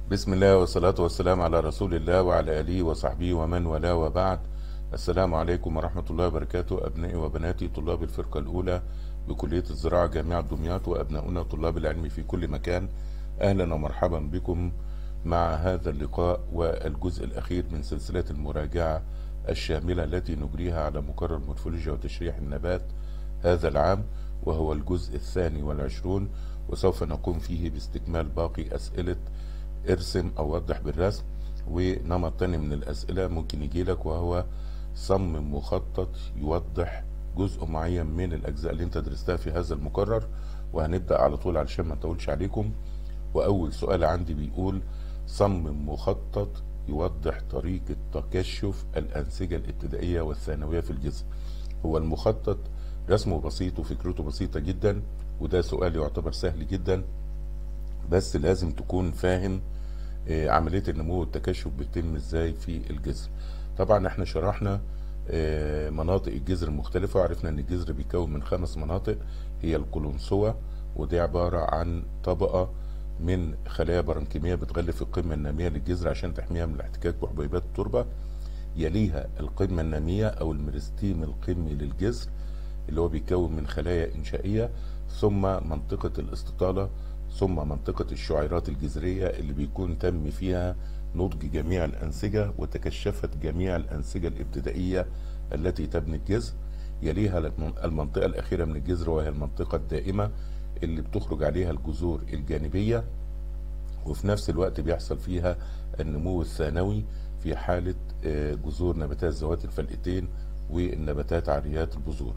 بسم الله والصلاة والسلام على رسول الله وعلى آله وصحبه ومن والاه وبعد السلام عليكم ورحمة الله وبركاته أبنائي وبناتي طلاب الفرقة الأولى بكلية الزراعة جامعة دمياط وأبناؤنا طلاب العلم في كل مكان أهلا ومرحبا بكم مع هذا اللقاء والجزء الأخير من سلسلة المراجعة الشاملة التي نجريها على مقرر مورفولوجيا وتشريح النبات هذا العام وهو الجزء الثاني والعشرون وسوف نقوم فيه باستكمال باقي أسئلة ارسم أو وضح بالرسم ونمط تاني من الأسئلة ممكن يجيلك وهو صمم مخطط يوضح جزء معين من الأجزاء اللي أنت درستها في هذا المقرر وهنبدأ على طول علشان ما نطولش عليكم وأول سؤال عندي بيقول صمم مخطط يوضح طريقة تكشف الأنسجة الابتدائية والثانوية في الجسم هو المخطط رسمه بسيط وفكرته بسيطة جدا وده سؤال يعتبر سهل جدا بس لازم تكون فاهم آه، عملية النمو والتكشف بتتم ازاي في الجذر طبعا احنا شرحنا آه، مناطق الجذر المختلفة وعرفنا ان الجذر بيكون من خمس مناطق هي القولونسوة ودي عبارة عن طبقة من خلايا برنكيمية بتغلف القمة النامية للجذر عشان تحميها من الاحتكاك بحبيبات التربة يليها القمة النامية أو الميرستيم القمي للجذر اللي هو بيتكون من خلايا إنشائية ثم منطقة الاستطالة ثم منطقة الشعيرات الجذرية اللي بيكون تم فيها نضج جميع الأنسجة وتكشفت جميع الأنسجة الابتدائية التي تبني الجذر يليها المنطقة الأخيرة من الجذر وهي المنطقة الدائمة اللي بتخرج عليها الجذور الجانبية وفي نفس الوقت بيحصل فيها النمو الثانوي في حالة آه، جذور نباتات ذوات الفلقتين والنباتات عاريات البذور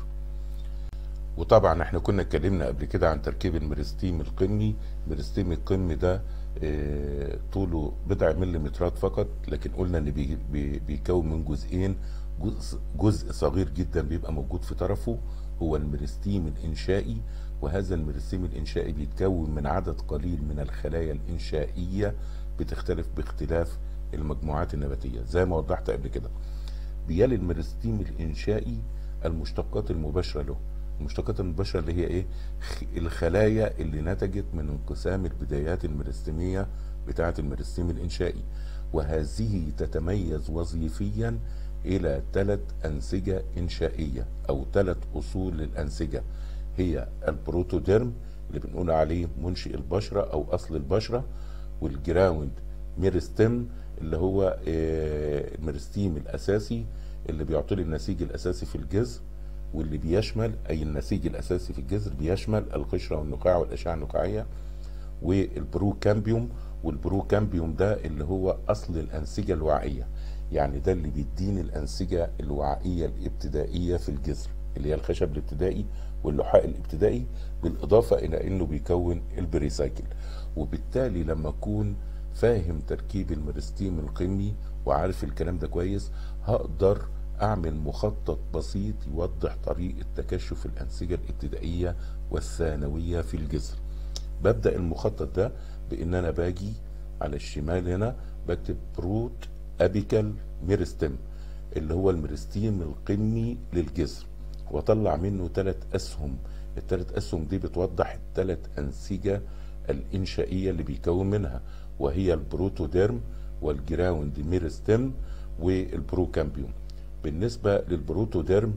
وطبعا احنا كنا اتكلمنا قبل كده عن تركيب الميرستيم القمي الميرستيم القمي ده آه، طوله بضع مليمترات فقط لكن قلنا ان بي- بي- بيكون من جزئين جزء, جزء صغير جدا بيبقى موجود في طرفه هو الميرستيم الانشائي وهذا الميرستيم الانشائي بيتكون من عدد قليل من الخلايا الانشائيه بتختلف باختلاف المجموعات النباتيه زي ما وضحت قبل كده بيلي الميرستيم الانشائي المشتقات المباشره له المشتقات المباشره اللي هي ايه خ- الخلايا اللي نتجت من انقسام البدايات الميرستيميه بتاعه الميرستيم الانشائي وهذه تتميز وظيفيا الى ثلاث انسجه انشائيه او ثلاث اصول للانسجه هي البروتوديرم اللي بنقول عليه منشئ البشره او اصل البشره والجراوند ميرستيم اللي هو آه، الميرستيم الاساسي اللي بيعطي لي النسيج الاساسي في الجذر واللي بيشمل اي النسيج الاساسي في الجذر بيشمل القشره والنخاع والاشعه النخاعيه والبروكامبيوم والبروكامبيوم ده اللي هو اصل الانسجه الوعائيه يعني ده اللي بيديني الانسجه الوعائيه الابتدائيه في الجذر اللي هي الخشب الابتدائي واللحاء الابتدائي بالاضافه الى انه بيكون البريسايكل وبالتالي لما اكون فاهم تركيب الميرستيم القمي وعارف الكلام ده كويس هقدر اعمل مخطط بسيط يوضح طريقه تكشف الانسجه الابتدائيه والثانويه في الجذر ببدا المخطط ده بان انا باجي على الشمال هنا بكتب بروت ابيكال ميرستيم اللي هو الميرستيم القمي للجذر واطلع منه ثلاث اسهم الثلاث اسهم دي بتوضح الثلاث انسجه الانشائيه اللي بيكون منها وهي البروتوديرم والجراوند ميرستيم والبروكامبيوم بالنسبه للبروتوديرم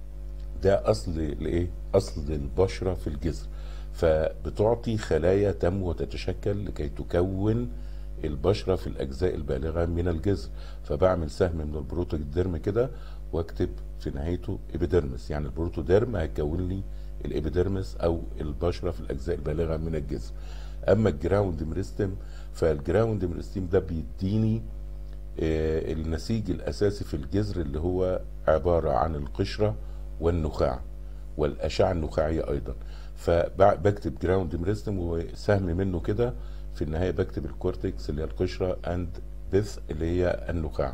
ده اصل لايه اصل البشره في الجذر فبتعطي خلايا تنمو وتتشكل لكي تكون البشره في الاجزاء البالغه من الجذر فبعمل سهم من البروتوديرم كده واكتب في نهايته ابيديرمس يعني البروتوديرم هيكون لي الابيديرمس او البشره في الاجزاء البالغه من الجذر اما الجراوند مريستم فالجراوند مريستم ده بيديني آه، النسيج الاساسي في الجذر اللي هو عباره عن القشره والنخاع والاشعه النخاعيه ايضا فبكتب جراوند مريستم وسهم منه كده في النهايه بكتب الكورتكس اللي هي القشره اند بيث اللي هي النخاع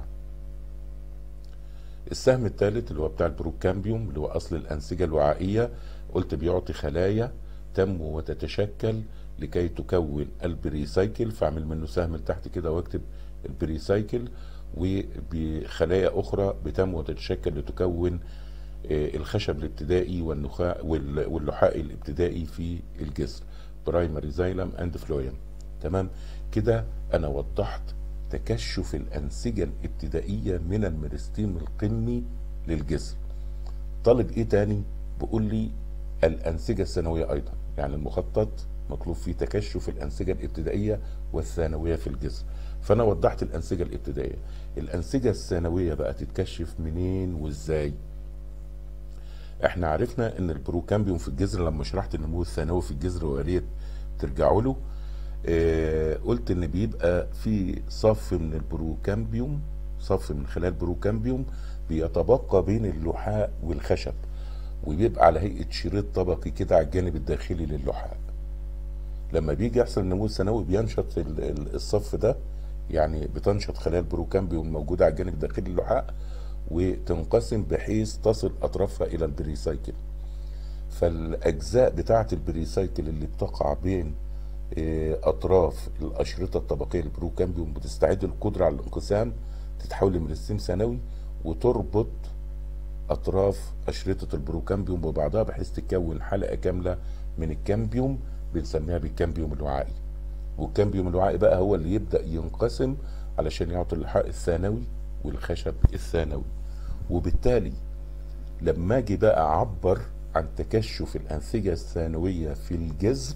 السهم الثالث اللي هو بتاع البروكامبيوم اللي هو اصل الانسجه الوعائيه قلت بيعطي خلايا تنمو وتتشكل لكي تكون البريسايكل فاعمل منه سهم لتحت كده واكتب البريسايكل وبخلايا اخرى بتنمو وتتشكل لتكون آه، الخشب الابتدائي والنخاع وال- واللحاء الابتدائي في الجسر برايمري زايلم اند فلويم تمام كده انا وضحت تكشف الانسجة الابتدائية من الميرستيم القمي للجسم طالب ايه تاني بيقول لي الانسجة الثانوية ايضا يعني المخطط مطلوب فيه تكشف الانسجة الابتدائية والثانوية في الجسم فانا وضحت الانسجة الابتدائية الانسجة الثانوية بقى تتكشف منين وازاي احنا عرفنا ان البروكامبيوم في الجذر لما شرحت النمو الثانوي في الجذر وقريت ترجعوا له اه قلت ان بيبقى في صف من البروكامبيوم صف من خلال البروكامبيوم بيتبقى بين اللحاء والخشب وبيبقى على هيئه شريط طبقي كده على الجانب الداخلي للحاء لما بيجي يحصل النمو الثانوي بينشط الصف ده يعني بتنشط خلايا البروكامبيوم الموجوده على الجانب الداخلي للحاء وتنقسم بحيث تصل اطرافها الى البريسايكل فالاجزاء بتاعه البريسايكل اللي بتقع بين اطراف الاشرطه الطبقيه للبروكامبيوم بتستعيد القدره على الانقسام تتحول لميرستيم ثانوي وتربط اطراف اشرطه البروكامبيوم ببعضها بحيث تكون حلقه كامله من الكامبيوم بنسميها بالكامبيوم الوعائي والكامبيوم الوعائي بقى هو اللي يبدا ينقسم علشان يعطي اللحاء الثانوي والخشب الثانوي وبالتالي لما اجي بقى اعبر عن تكشف الانسجه الثانويه في الجذر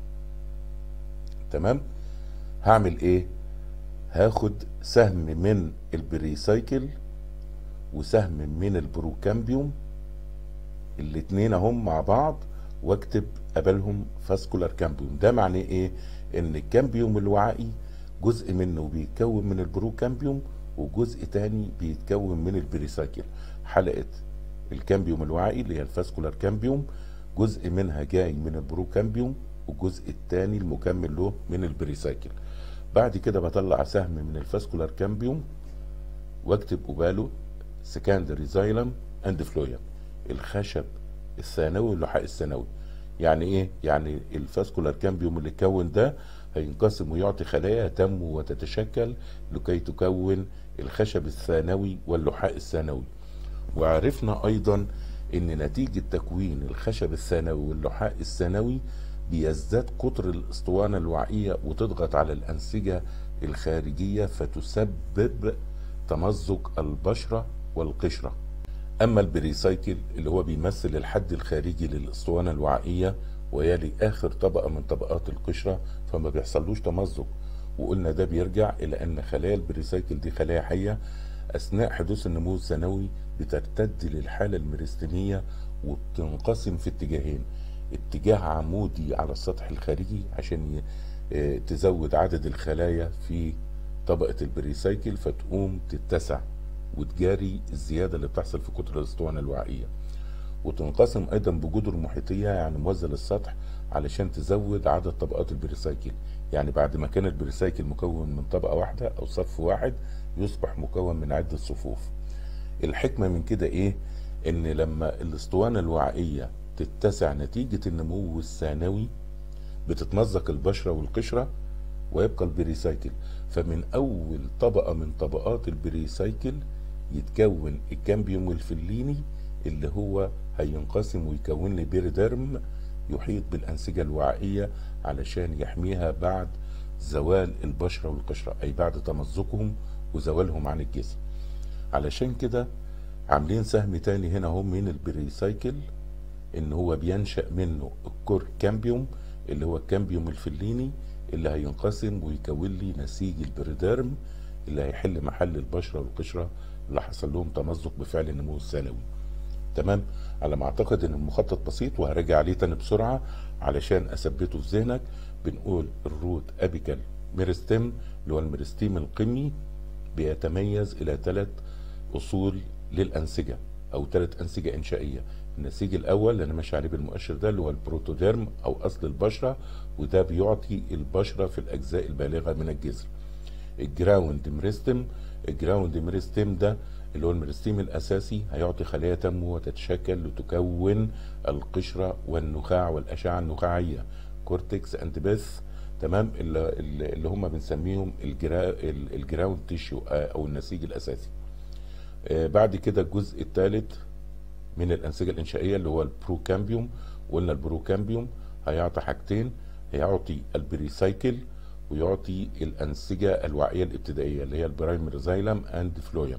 تمام هعمل ايه هاخد سهم من البريسايكل وسهم من البروكامبيوم الاتنين اهم مع بعض واكتب قبلهم فاسكولار كامبيوم ده معناه ايه ان الكامبيوم الوعائي جزء منه بيتكون من البروكامبيوم وجزء تاني بيتكون من البريسايكل حلقة الكامبيوم الوعائي اللي هي الفاسكولار كامبيوم جزء منها جاي من البروكامبيوم والجزء التاني المكمل له من البريسايكل بعد كده بطلع سهم من الفاسكولار كامبيوم واكتب قباله سكندري زايلم اند فلويم الخشب الثانوي واللحاء الثانوي يعني ايه يعني الفاسكولار كامبيوم اللي اتكون ده هينقسم ويعطي خلايا تنمو وتتشكل لكي تكون الخشب الثانوي واللحاء الثانوي وعرفنا ايضا ان نتيجة تكوين الخشب الثانوي واللحاء الثانوي بيزداد قطر الاسطوانة الوعائية وتضغط على الانسجة الخارجية فتسبب تمزق البشرة والقشرة اما البريسايكل اللي هو بيمثل الحد الخارجي للاسطوانة الوعائية ويلي اخر طبقة من طبقات القشرة فما بيحصلوش تمزق وقلنا ده بيرجع الى ان خلايا البريسايكل دي خلايا حية اثناء حدوث النمو الثانوي بترتد للحالة الميرستينية وبتنقسم في اتجاهين اتجاه عمودي على السطح الخارجي عشان تزود عدد الخلايا في طبقة البريسايكل فتقوم تتسع وتجاري الزيادة اللي بتحصل في قطر الاسطوانة الوعائية وتنقسم ايضا بجدر محيطية يعني موازية للسطح علشان تزود عدد طبقات البريسايكل يعني بعد ما كان البريسايكل مكون من طبقة واحدة او صف واحد يصبح مكون من عدة صفوف الحكمة من كده ايه ان لما الاسطوانة الوعائية تتسع نتيجة النمو الثانوي بتتمزق البشرة والقشرة ويبقى البريسايكل فمن اول طبقة من طبقات البريسايكل يتكون الكامبيوم الفليني اللي هو هينقسم ويكون لي بيريدرم يحيط بالأنسجة الوعائية علشان يحميها بعد زوال البشرة والقشرة أي بعد تمزقهم وزوالهم عن الجسم علشان كده عاملين سهم تاني هنا هم من البريسايكل ان هو بينشأ منه الكور كامبيوم اللي هو الكامبيوم الفليني اللي هينقسم ويكون لي نسيج البريدرم اللي هيحل محل البشرة والقشرة اللي حصل لهم تمزق بفعل النمو الثانوي تمام على ما اعتقد ان المخطط بسيط وهرجع عليه تاني بسرعة علشان اثبته في ذهنك بنقول الروت ابيكال ميرستيم اللي هو الميرستيم القمي بيتميز الى ثلاث اصول للانسجة او ثلاث انسجة انشائية النسيج الاول اللي انا ماشي عليه بالمؤشر ده اللي هو البروتوديرم او اصل البشرة وده بيعطي البشرة في الاجزاء البالغة من الجذر الجراوند ميرستيم الجراوند ميرستيم ده اللي هو الميرستيم الاساسي هيعطي خلايا تنمو وتتشكل لتكون القشرة والنخاع والاشعة النخاعية كورتكس اند بيث تمام اللي, اللي هم بنسميهم الجرا الجراوند تيشو او النسيج الاساسي آه بعد كده الجزء الثالث من الانسجه الانشائيه اللي هو البروكامبيوم وقلنا البروكامبيوم هيعطي حاجتين هيعطي البريسايكل ويعطي الأنسجة الوعية الابتدائية اللي هي البرايمري زايلم اند فلويم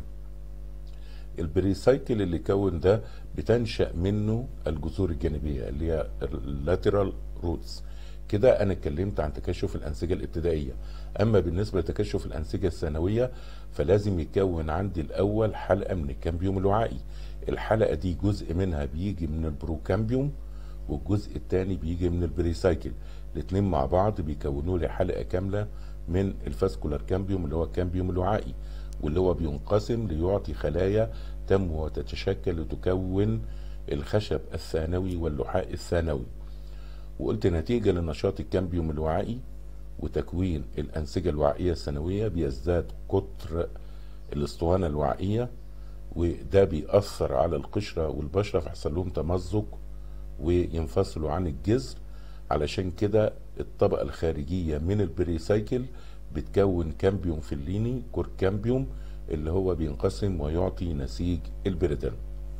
البريسايكل اللي كون ده بتنشأ منه الجذور الجانبية اللي هي اللاترال روتس كده انا اتكلمت عن تكشف الانسجه الابتدائيه اما بالنسبه لتكشف الانسجه الثانويه فلازم يتكون عندي الاول حلقه من الكامبيوم الوعائي الحلقه دي جزء منها بيجي من البروكامبيوم والجزء الثاني بيجي من البريسايكل الاثنين مع بعض بيكونوا لي حلقه كامله من الفاسكولار كامبيوم اللي هو الكامبيوم الوعائي واللي هو بينقسم ليعطي خلايا تنمو وتتشكل لتكون الخشب الثانوي واللحاء الثانوي وقلت نتيجة لنشاط الكامبيوم الوعائي وتكوين الأنسجة الوعائية الثانوية بيزداد قطر الاسطوانة الوعائية وده بيأثر على القشرة والبشرة فيحصل لهم تمزق وينفصلوا عن الجذر علشان كده الطبقة الخارجية من البريسايكل بتكون كامبيوم فيليني كور كامبيوم اللي هو بينقسم ويعطي نسيج البريدرم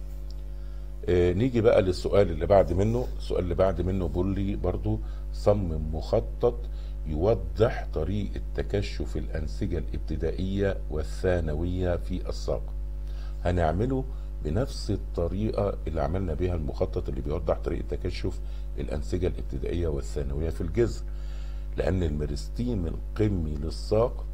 آه نيجي بقى للسؤال اللي بعد منه السؤال اللي بعد منه بيقول لي برضو صمم مخطط يوضح طريقة تكشف الأنسجة الابتدائية والثانوية في الساق هنعمله بنفس الطريقة اللي عملنا بيها المخطط اللي بيوضح طريقة تكشف الأنسجة الابتدائية والثانوية في الجذر لأن الميرستيم القمي للساق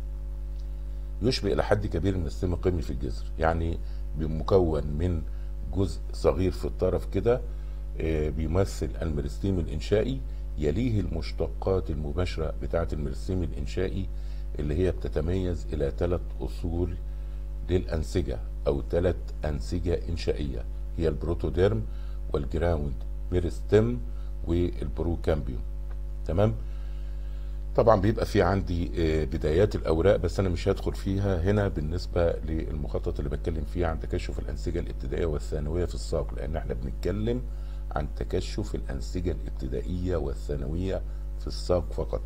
يشبه إلى حد كبير الميرستيم القمي في الجذر يعني مكون من جزء صغير في الطرف كده بيمثل الميرستيم الإنشائي يليه المشتقات المباشرة بتاعة الميرستيم الإنشائي اللي هي بتتميز إلى ثلاث أصول للأنسجة أو ثلاث أنسجة إنشائية هي البروتوديرم والجراوند ميرستيم والبروكامبيوم تمام طبعا بيبقى في عندي بدايات الاوراق بس انا مش هدخل فيها هنا بالنسبه للمخطط اللي بتكلم فيه عن تكشف الانسجه الابتدائيه والثانويه في الساق لان احنا بنتكلم عن تكشف الانسجه الابتدائيه والثانويه في الساق فقط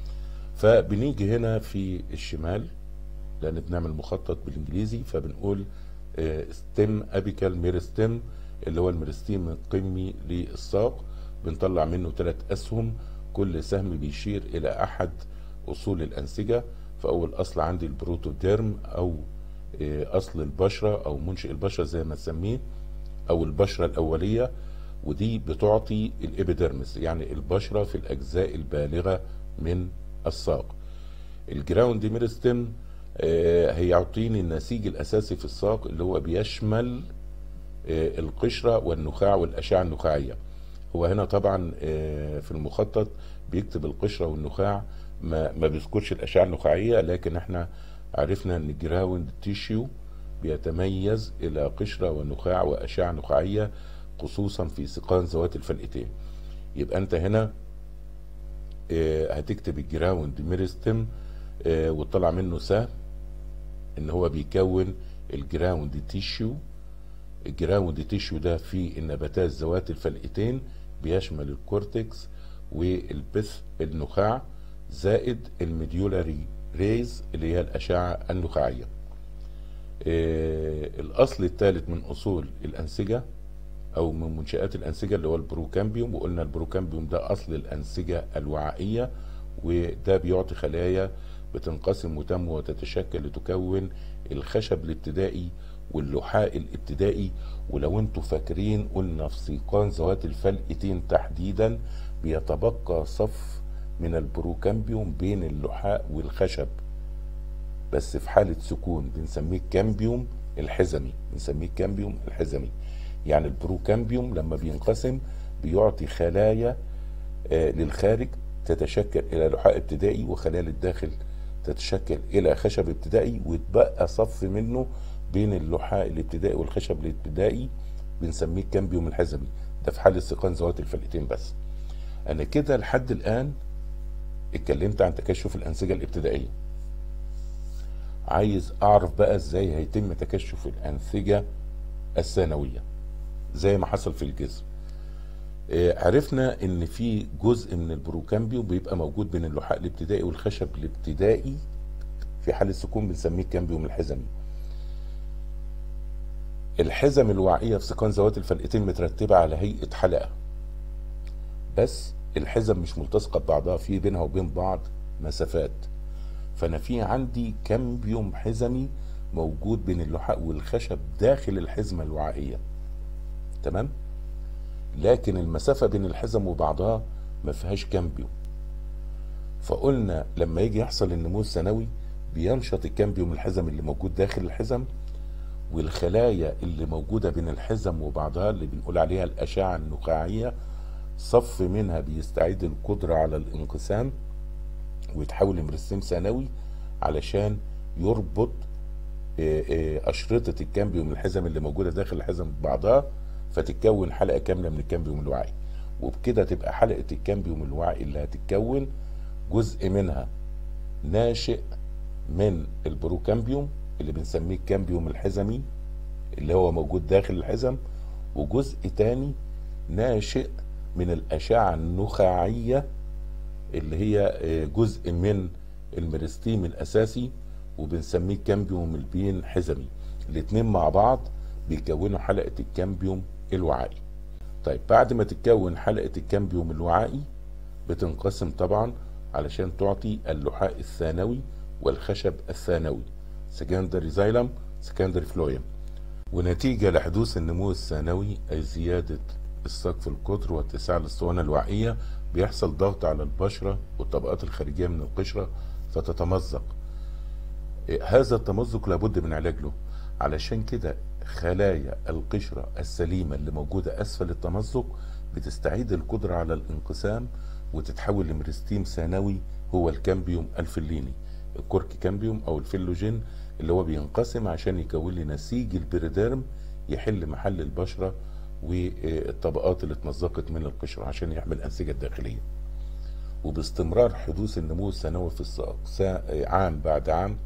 فبنيجي هنا في الشمال لان بنعمل مخطط بالانجليزي فبنقول ستيم ابيكال ميرستيم اللي هو الميرستيم القمي للساق بنطلع منه ثلاث اسهم كل سهم بيشير الى احد اصول الانسجه فاول اصل عندي البروتوديرم او اصل البشره او منشئ البشره زي ما تسميه او البشره الاوليه ودي بتعطي الابيدرمس يعني البشره في الاجزاء البالغه من الساق الجراوند ميرستيم هيعطيني النسيج الاساسي في الساق اللي هو بيشمل القشره والنخاع والاشعه النخاعيه هو هنا طبعا في المخطط بيكتب القشره والنخاع ما, ما بيذكرش الاشعه النخاعيه لكن احنا عرفنا ان الجراوند تيشيو بيتميز الى قشره ونخاع واشعه نخاعيه خصوصا في سقان ذوات الفلقتين يبقى انت هنا هتكتب الجراوند ميرستم وتطلع منه سهم ان هو بيكون الجراوند تيشيو الجراوند تيشيو ده في النباتات ذوات الفلقتين بيشمل الكورتكس والبث النخاع زائد الميديولاري ريز اللي هي الأشعة النخاعية آه الأصل الثالث من أصول الأنسجة أو من منشآت الأنسجة اللي هو البروكامبيوم وقلنا البروكامبيوم ده أصل الأنسجة الوعائية وده بيعطي خلايا بتنقسم وتنمو وتتشكل لتكون الخشب الابتدائي واللحاء الابتدائي ولو انتوا فاكرين قلنا في سيقان ذوات الفلقتين تحديدا بيتبقى صف من البروكامبيوم بين اللحاء والخشب بس في حالة سكون بنسميه الكامبيوم الحزمي بنسميه الكامبيوم الحزمي يعني البروكامبيوم لما بينقسم بيعطي خلايا آه للخارج تتشكل الى لحاء ابتدائي وخلايا للداخل تتشكل الى خشب ابتدائي وتبقى صف منه بين اللحاء الابتدائي والخشب الابتدائي بنسميه الكامبيوم الحزمي ده في حال استيقان ذوات الفلقتين بس انا كده لحد الان اتكلمت عن تكشف الانسجه الابتدائيه عايز اعرف بقى ازاي هيتم تكشف الانسجه الثانويه زي ما حصل في الجذر آه عرفنا ان في جزء من البروكامبيوم بيبقى موجود بين اللحاء الابتدائي والخشب الابتدائي في حال السكون بنسميه الكامبيوم الحزمي الحزم الوعية في سكان ذوات الفلقتين مترتبة على هيئة حلقة بس الحزم مش ملتصقة ببعضها في بينها وبين بعض مسافات فانا في عندي كامبيوم حزمي موجود بين اللحاء والخشب داخل الحزمة الوعائية تمام لكن المسافة بين الحزم وبعضها ما فيهاش كامبيوم فقلنا لما يجي يحصل النمو الثانوي بينشط الكامبيوم الحزم اللي موجود داخل الحزم والخلايا اللي موجودة بين الحزم وبعضها اللي بنقول عليها الأشعة النخاعية صف منها بيستعيد القدرة على الانقسام ويتحول لمرسم ثانوي علشان يربط آه، آه، أشرطة الكامبيوم الحزم اللي موجودة داخل الحزم ببعضها فتتكون حلقة كاملة من الكامبيوم الوعي وبكده تبقى حلقة الكامبيوم الوعي اللي هتتكون جزء منها ناشئ من البروكامبيوم اللي بنسميه الكامبيوم الحزمي اللي هو موجود داخل الحزم وجزء تاني ناشئ من الأشعة النخاعية اللي هي آه، جزء من الميرستيم الأساسي وبنسميه كامبيوم البين حزمي الاتنين مع بعض بيكونوا حلقة الكامبيوم الوعائي طيب بعد ما تتكون حلقة الكامبيوم الوعائي بتنقسم طبعا علشان تعطي اللحاء الثانوي والخشب الثانوي سكندري زايلم سكندري فلويم ونتيجة لحدوث النمو الثانوي أي زيادة السقف القطر واتساع الاسطوانة الوعية بيحصل ضغط على البشرة والطبقات الخارجية من القشرة فتتمزق إيه، هذا التمزق لابد من علاج له علشان كده خلايا القشرة السليمة اللي موجودة أسفل التمزق بتستعيد القدرة على الانقسام وتتحول لمرستيم ثانوي هو الكامبيوم الفليني الكورك كامبيوم أو الفيلوجين اللي هو بينقسم عشان يكون لي نسيج البريديرم يحل محل البشرة والطبقات اللي اتمزقت من القشرة عشان يحمل الأنسجة الداخلية وباستمرار حدوث النمو الثانوي في الساق سا- عام بعد عام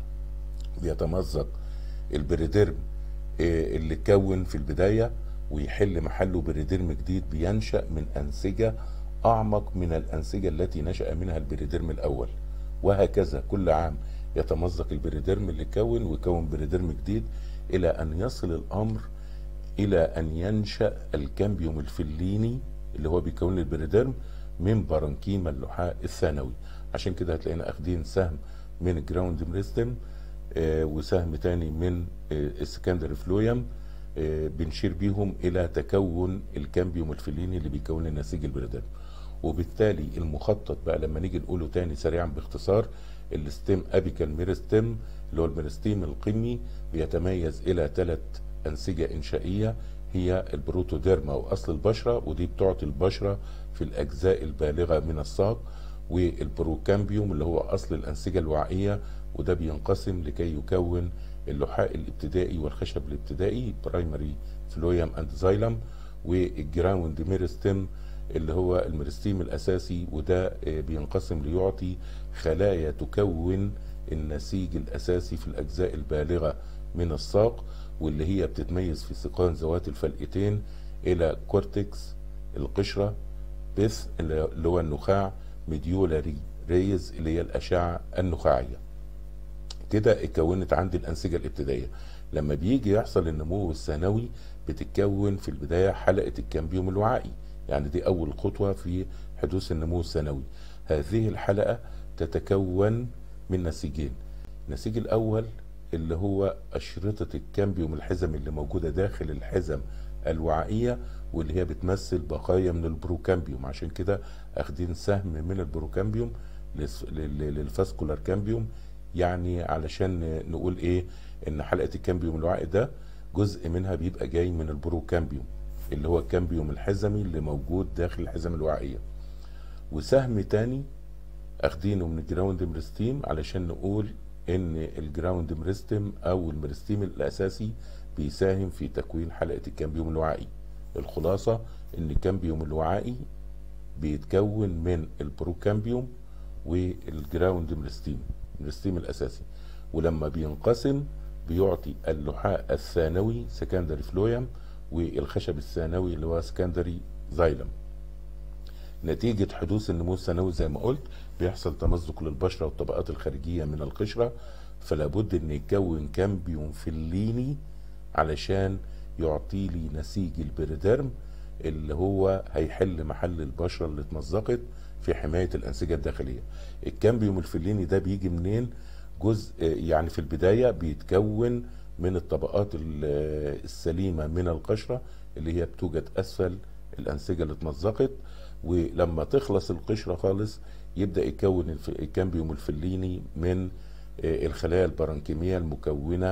بيتمزق البريديرم آه، اللي كون في البداية ويحل محله بريديرم جديد بينشأ من أنسجة أعمق من الأنسجة التي نشأ منها البريديرم الأول وهكذا كل عام يتمزق البريديرم اللي كون ويكون بريديرم جديد إلى أن يصل الأمر إلى أن ينشأ الكامبيوم الفليني اللي هو بيكون لي البريديرم من برانكيما اللحاء الثانوي عشان كده هتلاقينا اخدين سهم من الجراوند مريستم آه، وسهم تاني من آه، السكندري فلويم آه، بنشير بيهم الى تكون الكامبيوم الفليني اللي بيكون لنا نسيج البريديرم وبالتالي المخطط بقى لما نيجي نقوله تاني سريعا باختصار الستيم ابيكال ميرستيم اللي هو الميرستيم القمي بيتميز الى ثلاث انسجه انشائيه هي البروتوديرما او اصل البشره ودي بتعطي البشره في الاجزاء البالغه من الساق والبروكامبيوم اللي هو اصل الانسجه الوعائيه وده بينقسم لكي يكون اللحاء الابتدائي والخشب الابتدائي برايمري فلويم اند زايلم والجراوند ميرستيم اللي هو الميرستيم الاساسي وده آه، بينقسم ليعطي خلايا تكون النسيج الاساسي في الاجزاء البالغه من الساق واللي هي بتتميز في سيقان ذوات الفلقتين الى كورتكس القشره بث اللي هو النخاع ميديولاري ريز اللي هي الاشعه النخاعيه كده اتكونت عندي الانسجه الابتدائيه لما بيجي يحصل النمو الثانوي بتتكون في البدايه حلقه الكامبيوم الوعائي يعني دي اول خطوه في حدوث النمو الثانوي هذه الحلقه تتكون من نسيجين النسيج الاول اللي هو اشرطه الكامبيوم الحزم اللي موجوده داخل الحزم الوعائيه واللي هي بتمثل بقايا من البروكامبيوم عشان كده اخدين سهم من البروكامبيوم للس- لل- للفاسكولار كامبيوم يعني علشان نقول ايه ان حلقه الكامبيوم الوعي ده جزء منها بيبقى جاي من البروكامبيوم اللي هو الكامبيوم الحزمي اللي موجود داخل الحزم الوعيه وسهم تاني اخدينه من الجراوند مرستيم علشان نقول ان الجراوند مرستيم او المرستيم الاساسي بيساهم في تكوين حلقه الكامبيوم الوعائي الخلاصه ان الكامبيوم الوعائي بيتكون من البروكامبيوم والجراوند مرستيم مرستيم الاساسي ولما بينقسم بيعطي اللحاء الثانوي سكندري فلويم والخشب الثانوي اللي هو سكندري زايلم نتيجة حدوث النمو الثانوي زي ما قلت بيحصل تمزق للبشرة والطبقات الخارجية من القشرة فلا بد ان يتكون كامبيوم فليني علشان يعطي لي نسيج البريديرم اللي هو هيحل محل البشرة اللي اتمزقت في حمايه الانسجه الداخليه الكامبيوم الفليني ده بيجي منين جزء يعني في البدايه بيتكون من الطبقات ال- السليمه من القشره اللي هي بتوجد اسفل الانسجه اللي اتمزقت ولما تخلص القشره خالص يبدا يكون الف- الكامبيوم الفليني من آه، الخلايا البرانكيميه المكونه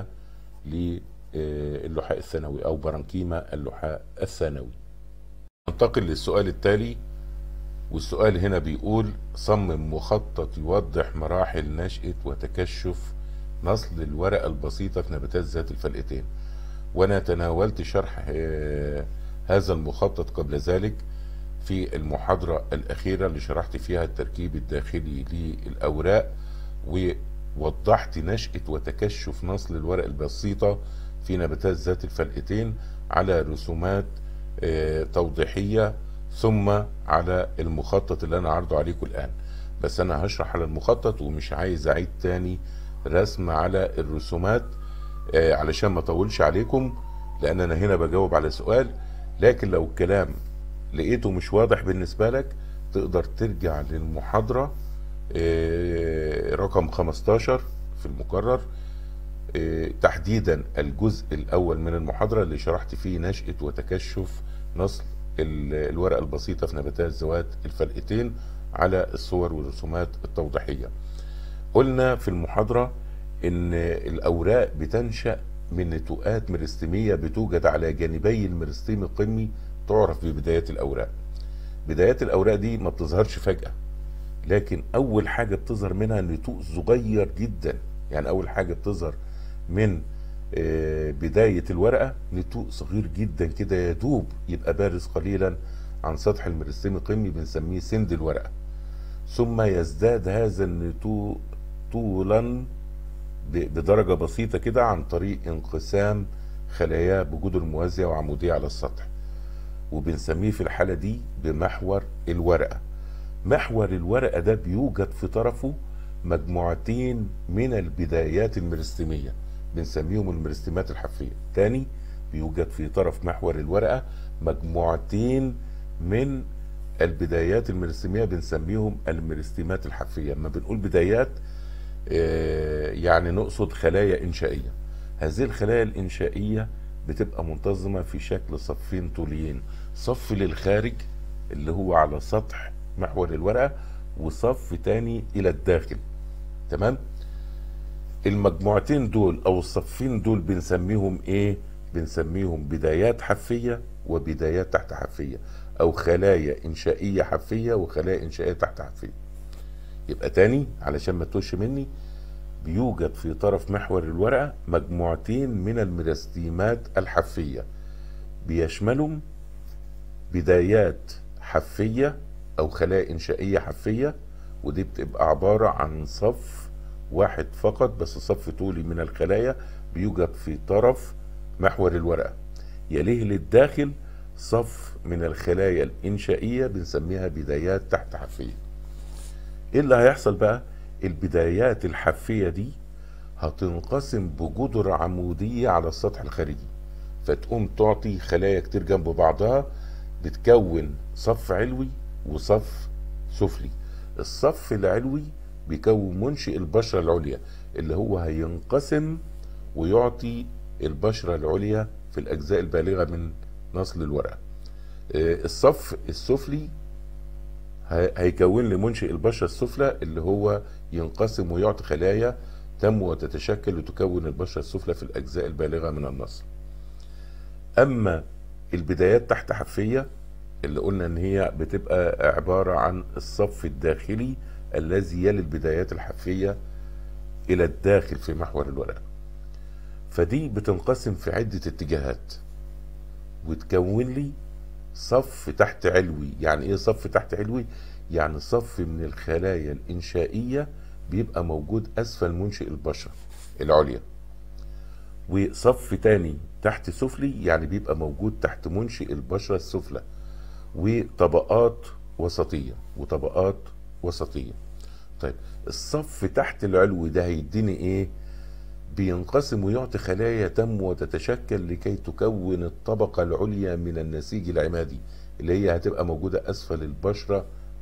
للحاء الثانوي او برانكيما اللحاء الثانوي ننتقل للسؤال التالي والسؤال هنا بيقول صمم مخطط يوضح مراحل نشأة وتكشف نصل الورقة البسيطة في نباتات ذات الفلقتين وانا تناولت شرح آه، هذا المخطط قبل ذلك في المحاضرة الأخيرة اللي شرحت فيها التركيب الداخلي للأوراق ووضحت نشأة وتكشف نصل الورق البسيطة في نباتات ذات الفلقتين على رسومات آه، توضيحية ثم على المخطط اللي أنا عرضه عليكم الآن بس أنا هشرح على المخطط ومش عايز أعيد تاني رسم على الرسومات آه، علشان ما اطولش عليكم لان انا هنا بجاوب على سؤال لكن لو الكلام لقيته مش واضح بالنسبة لك تقدر ترجع للمحاضرة آه، رقم 15 في المقرر آه، تحديدا الجزء الاول من المحاضرة اللي شرحت فيه نشأة وتكشف نصل ال- الورقة البسيطة في نباتات ذوات الفلقتين على الصور والرسومات التوضيحية قلنا في المحاضرة ان الاوراق بتنشأ من نتوءات مرستمية بتوجد على جانبي المرستيم القمي تعرف ببدايات الاوراق بدايات الاوراق دي ما بتظهرش فجأة لكن اول حاجة بتظهر منها نتوء صغير جدا يعني اول حاجة بتظهر من آه، بداية الورقة نتوء صغير جدا كده يدوب يبقى بارز قليلا عن سطح المرستيم القمي بنسميه سند الورقة ثم يزداد هذا النتوء طولا ب- بدرجة بسيطة كده عن طريق انقسام خلاياه بجدر موازية وعمودية على السطح وبنسميه في الحالة دي بمحور الورقة محور الورقة ده بيوجد في طرفه مجموعتين من البدايات المرستمية بنسميهم المرستمات الحفية تاني بيوجد في طرف محور الورقة مجموعتين من البدايات المرستمية بنسميهم المرستمات الحفية لما بنقول بدايات آه، يعني نقصد خلايا إنشائية هذه الخلايا الإنشائية بتبقى منتظمة في شكل صفين طوليين صف للخارج اللي هو على سطح محور الورقة وصف تاني إلى الداخل تمام المجموعتين دول أو الصفين دول بنسميهم إيه بنسميهم بدايات حفية وبدايات تحت حفية أو خلايا إنشائية حفية وخلايا إنشائية تحت حفية يبقى تاني علشان ما تتوش مني بيوجد في طرف محور الورقة مجموعتين من الميراستيمات الحفية بيشملهم بدايات حفية أو خلايا إنشائية حفية ودي بتبقى عبارة عن صف واحد فقط بس صف طولي من الخلايا بيوجد في طرف محور الورقة يليه للداخل صف من الخلايا الإنشائية بنسميها بدايات تحت حفية ايه اللي هيحصل بقى البدايات الحفية دي هتنقسم بجدر عمودية على السطح الخارجي فتقوم تعطي خلايا كتير جنب بعضها بتكون صف علوي وصف سفلي الصف العلوي بيكون منشئ البشرة العليا اللي هو هينقسم ويعطي البشرة العليا في الأجزاء البالغة من نصل الورقة آه، الصف السفلي هي- هيكون لي منشئ البشرة السفلى اللي هو ينقسم ويعطي خلايا تنمو وتتشكل لتكون البشرة السفلى في الأجزاء البالغة من النصل أما البدايات تحت حفية اللي قلنا إن هي بتبقى عبارة عن الصف الداخلي الذي يلي البدايات الحفية إلى الداخل في محور الورقة فدي بتنقسم في عدة اتجاهات وتكون لي صف تحت علوي يعني ايه صف تحت علوي يعني صف من الخلايا الانشائيه بيبقى موجود اسفل منشئ البشره العليا وصف تاني تحت سفلي يعني بيبقى موجود تحت منشئ البشره السفلى وطبقات وسطيه وطبقات وسطيه طيب الصف تحت العلوي ده هيديني ايه بينقسم ويعطي خلايا تنمو وتتشكل لكي تكون الطبقة العليا من النسيج العمادي اللي هي هتبقى موجودة أسفل البشرة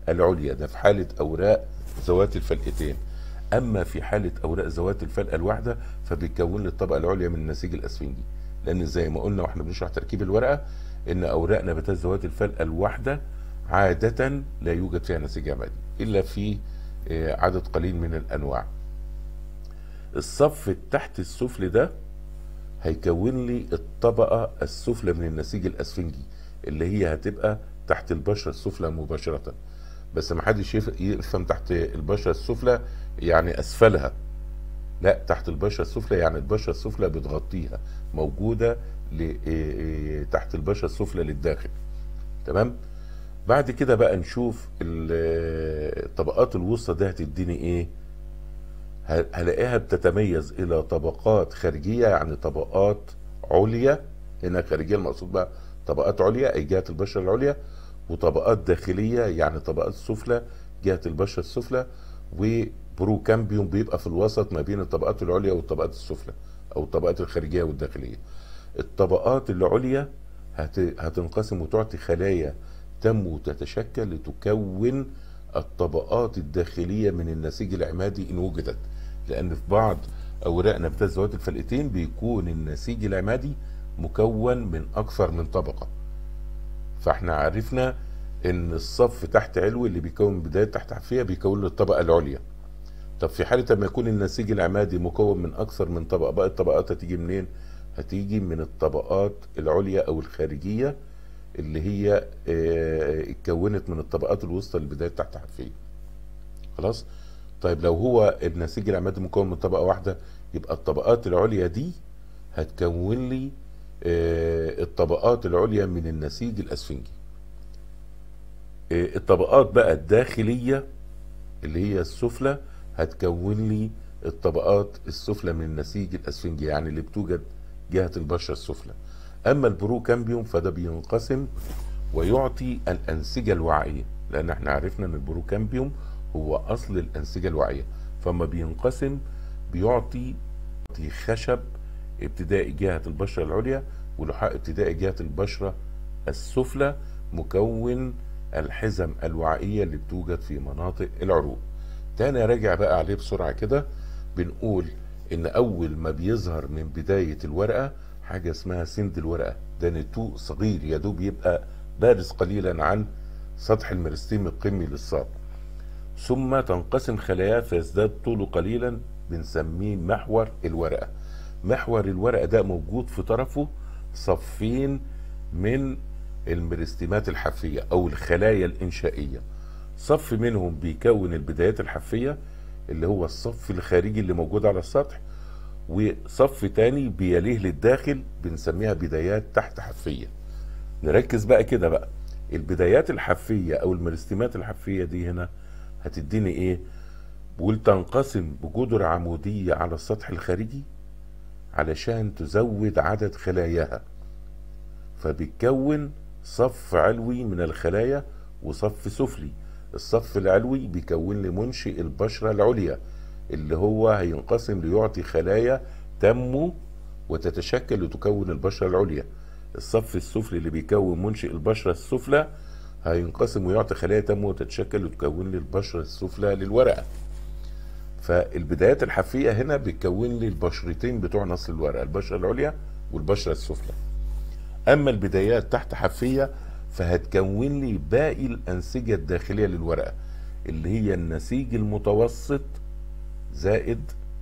العليا ده في حالة أوراق ذوات الفلقتين أما في حالة أوراق ذوات الفلقة الواحدة فبيكون لي الطبقة العليا من النسيج الأسفنجي لأن زي ما قلنا واحنا بنشرح تركيب الورقة إن أوراق نباتات ذوات الفلقة الواحدة عادة لا يوجد فيها نسيج عمادي إلا في آه، عدد قليل من الأنواع الصف التحت السفلي ده هيكون لي الطبقة السفلى من النسيج الأسفنجي اللي هي هتبقى تحت البشرة السفلى مباشرة بس ما حدش يف- يفهم تحت البشرة السفلى يعني أسفلها لا تحت البشرة السفلى يعني البشرة السفلى بتغطيها موجودة ل- إيه- إيه تحت البشرة السفلى للداخل تمام بعد كده بقى نشوف ال- الطبقات الوسطى دي هتديني ايه ه- هلاقيها بتتميز الى طبقات خارجيه يعني طبقات عليا هنا خارجيه المقصود بقى طبقات عليا اي جهه البشره العليا وطبقات داخليه يعني طبقات سفلى جهه البشره السفلى وبروكامبيوم بيبقى في الوسط ما بين الطبقات العليا والطبقات السفلى او الطبقات الخارجيه والداخليه الطبقات العليا هت... هتنقسم وتعطي خلايا تنمو وتتشكل لتكون الطبقات الداخليه من النسيج العمادي ان وجدت لان في بعض اوراق نباتات ذوات الفلقتين بيكون النسيج العمادي مكون من اكثر من طبقه فاحنا عرفنا ان الصف تحت علوي اللي بيكون بدايه تحت حفيه بيكون له الطبقه العليا طب في حاله ما يكون النسيج العمادي مكون من اكثر من طبقه بقى الطبقات هتيجي منين هتيجي من الطبقات العليا او الخارجيه اللي هي آه، اتكونت من الطبقات الوسطى اللي بدايه تحت حفيه خلاص طيب لو هو النسيج العمادي مكون من طبقه واحده يبقى الطبقات العليا دي هتكون لي آه، الطبقات العليا من النسيج الاسفنجي آه، الطبقات بقى الداخليه اللي هي السفلى هتكون لي الطبقات السفلى من النسيج الاسفنجي يعني اللي بتوجد جهه البشره السفلى اما البروكامبيوم فده بينقسم ويعطي الانسجه الوعيه لان احنا عرفنا ان البروكامبيوم هو اصل الانسجه الوعيه فما بينقسم بيعطي بيعطي خشب ابتدائي جهه البشره العليا ولحاء ابتدائي جهه البشره السفلى مكون الحزم الوعائيه اللي بتوجد في مناطق العروق تاني راجع بقى عليه بسرعه كده بنقول ان اول ما بيظهر من بدايه الورقه حاجه اسمها سند الورقه ده نتوء صغير يا دوب يبقى بارز قليلا عن سطح الميرستيم القمي للساق ثم تنقسم خلاياه فيزداد طوله قليلا بنسميه محور الورقه محور الورقه ده موجود في طرفه صفين من الميرستيمات الحفيه او الخلايا الانشائيه صف منهم بيكون البدايات الحفيه اللي هو الصف الخارجي اللي موجود على السطح وصف تاني بيليه للداخل بنسميها بدايات تحت حفيه نركز بقى كده بقى البدايات الحفيه او الميرستيمات الحفيه دي هنا هتديني ايه بقول تنقسم بجدر عموديه على السطح الخارجي علشان تزود عدد خلاياها فبتكون صف علوي من الخلايا وصف سفلي الصف العلوي بيكون لي منشئ البشرة العليا اللي هو هينقسم ليعطي خلايا تنمو وتتشكل لتكون البشرة العليا الصف السفلي اللي بيكون منشئ البشرة السفلى هينقسم ويعطي خلايا تنمو وتتشكل لتكون لي البشرة السفلى للورقة فالبدايات الحفية هنا بتكون لي البشرتين بتوع نص الورقة البشرة العليا والبشرة السفلى اما البدايات تحت حفيه فهتكون لي باقي الانسجه الداخليه للورقه اللي هي النسيج المتوسط زائد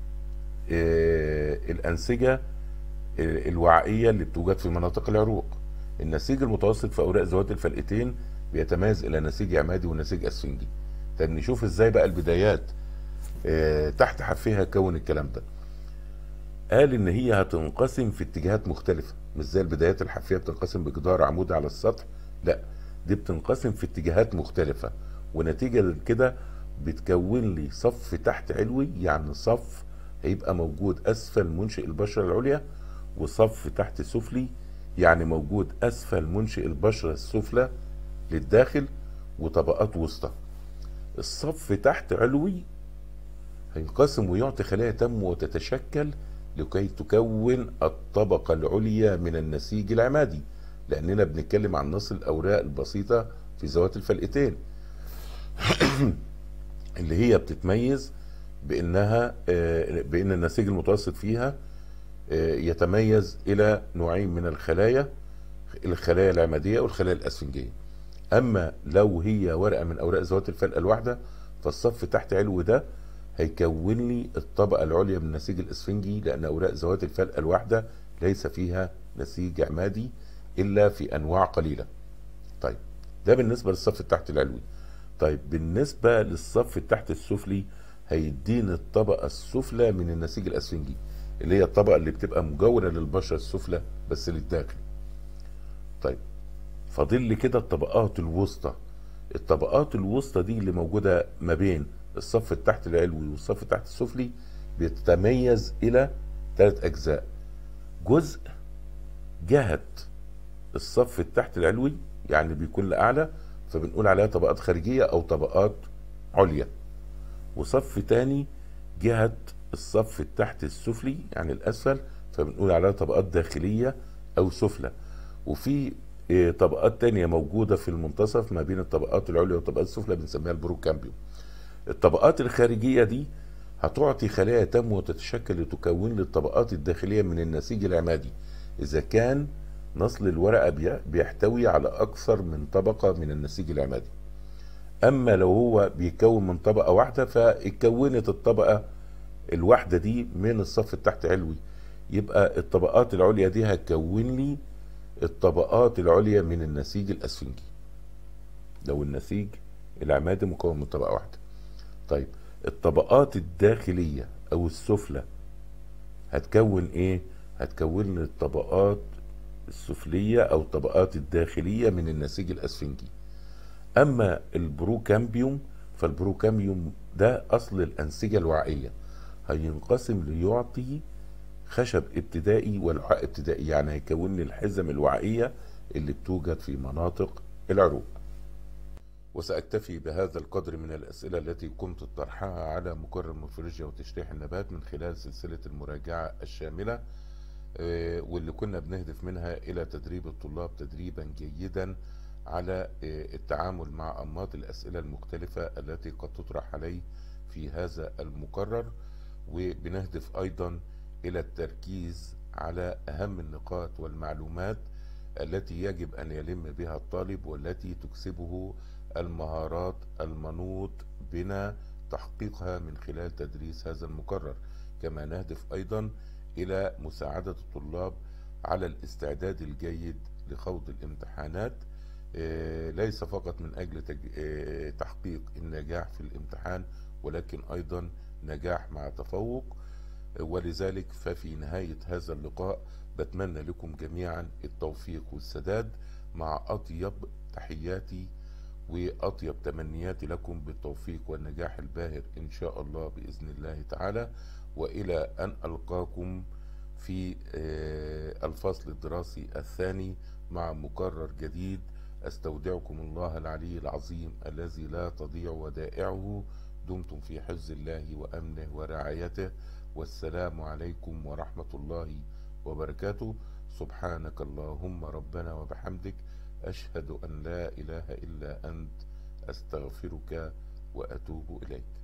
آه الانسجه آه الوعائيه اللي بتوجد في مناطق العروق النسيج المتوسط في اوراق ذوات الفلقتين بيتميز الى نسيج عمادي ونسيج اسفنجي طب نشوف ازاي بقى البدايات آه تحت حفيه هتكون الكلام ده قال ان هي هتنقسم في اتجاهات مختلفة مش زي البدايات الحفية بتنقسم بجدار عمودي على السطح لا دي بتنقسم في اتجاهات مختلفة ونتيجة لكده بتكون لي صف تحت علوي يعني صف هيبقى موجود اسفل منشئ البشرة العليا وصف تحت سفلي يعني موجود اسفل منشئ البشرة السفلى للداخل وطبقات وسطى الصف تحت علوي هينقسم ويعطي خلايا تنمو وتتشكل لكي تكون الطبقة العليا من النسيج العمادي لأننا بنتكلم عن نص الأوراق البسيطة في ذوات الفلقتين اللي هي بتتميز بانها آه، بان النسيج المتوسط فيها آه، يتميز الى نوعين من الخلايا الخلايا العماديه والخلايا الاسفنجيه اما لو هي ورقه من اوراق ذوات الفلقه الواحده فالصف تحت علو ده هيكون لي الطبقه العليا من النسيج الاسفنجي لان اوراق ذوات الفلقه الواحده ليس فيها نسيج عمادي الا في انواع قليله طيب ده بالنسبه للصف التحت العلوي طيب بالنسبه للصف التحت السفلي هيديني الطبقه السفلى من النسيج الاسفنجي اللي هي الطبقه اللي بتبقى مجاوره للبشره السفلى بس للداخل طيب فاضل لي كده الطبقات الوسطى الطبقات الوسطى دي اللي موجوده ما بين الصف التحت العلوي والصف التحت السفلي بيتميز الى ثلاث اجزاء جزء جهه الصف التحت العلوي يعني بيكون لاعلى فبنقول عليها طبقات خارجيه او طبقات عليا وصف تاني جهه الصف التحت السفلي يعني الاسفل فبنقول عليها طبقات داخليه او سفلى وفي إيه، طبقات تانية موجودة في المنتصف ما بين الطبقات العليا والطبقات السفلى بنسميها البروكامبيوم الطبقات الخارجية دي هتعطي خلايا تنمو وتتشكل لتكون لي الطبقات الداخلية من النسيج العمادي إذا كان نصل الورقة بي- بيحتوي على أكثر من طبقة من النسيج العمادي أما لو هو بيكون من طبقة واحدة فاتكونت الطبقة الواحدة دي من الصف التحت علوي يبقى الطبقات العليا دي هتكون لي الطبقات العليا من النسيج الاسفنجي لو النسيج العمادي مكون من طبقه واحده طيب الطبقات الداخليه او السفلى هتكون ايه هتكون لي الطبقات السفليه او الطبقات الداخليه من النسيج الاسفنجي اما البروكامبيوم فالبروكامبيوم ده اصل الانسجه الوعائيه هينقسم ليعطي خشب ابتدائي ولحاء ابتدائي يعني هيكون لي الحزم الوعائيه اللي بتوجد في مناطق العروق وسأكتفي بهذا القدر من الأسئلة التي قمت طرحها على مقرر مورفولوجيا وتشريح النبات من خلال سلسلة المراجعة الشاملة آه، واللي كنا بنهدف منها إلى تدريب الطلاب تدريبا جيدا على آه، التعامل مع أنماط الأسئلة المختلفة التي قد تطرح عليه في هذا المقرر وبنهدف أيضا إلى التركيز على أهم النقاط والمعلومات التي يجب أن يلم بها الطالب والتي تكسبه المهارات المنوط بنا تحقيقها من خلال تدريس هذا المقرر كما نهدف أيضا إلى مساعدة الطلاب على الاستعداد الجيد لخوض الامتحانات آه، ليس فقط من أجل تج- آه، تحقيق النجاح في الامتحان ولكن أيضا نجاح مع تفوق ولذلك ففي نهاية هذا اللقاء بتمنى لكم جميعا التوفيق والسداد مع أطيب تحياتي وأطيب تمنياتي لكم بالتوفيق والنجاح الباهر إن شاء الله بإذن الله تعالى وإلى أن ألقاكم في آه، الفصل الدراسي الثاني مع مقرر جديد أستودعكم الله العلي العظيم الذي لا تضيع ودائعه دمتم في حفظ الله وأمنه ورعايته والسلام عليكم ورحمة الله وبركاته سبحانك اللهم ربنا وبحمدك أشهد أن لا إله إلا أنت أستغفرك وأتوب إليك